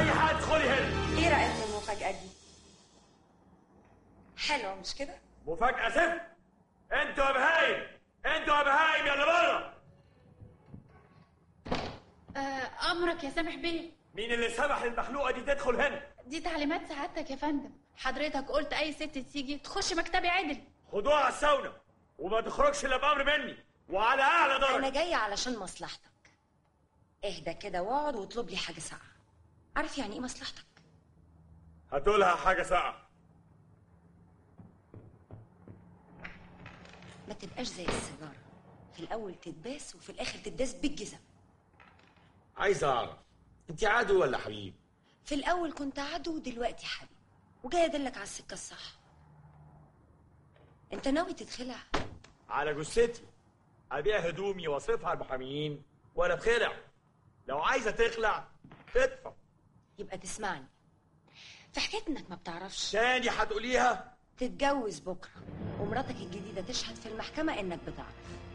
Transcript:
اي حد ادخلي هنا ايه رايك في المفاجاه دي حلوه مش كده مفاجاه زفت انتوا يا بهايم انتوا يا بهايم يلا بره آه امرك يا سامح بيه مين اللي سمح للمخلوقه دي تدخل هنا دي تعليمات سعادتك يا فندم حضرتك قلت اي ست تيجي تخش مكتبي عدل خدوها على الساونا وما تخرجش الا بامر مني وعلى اعلى انا درجه جايه علشان مصلحتك اهدى كده واقعد واطلب لي حاجه ساقعه عارف يعني ايه مصلحتك هاتولها حاجه ساقعه ما تبقاش زي السيجاره في الاول تتباس وفي الاخر تداس بالجزم عايز اعرف انت عدو ولا حبيب في الاول كنت عدو ودلوقتي حبيب وجاي ادلك على السكه الصح انت ناوي تتخلع على جثتي ابيع هدومي واصرفها على المحاميين وانا بخلع لو عايزه تخلع ادفع يبقى تسمعني في حكايه انك ما بتعرفش تاني هتقوليها تتجوز بكره ومراتك الجديده تشهد في المحكمه انك بتعرف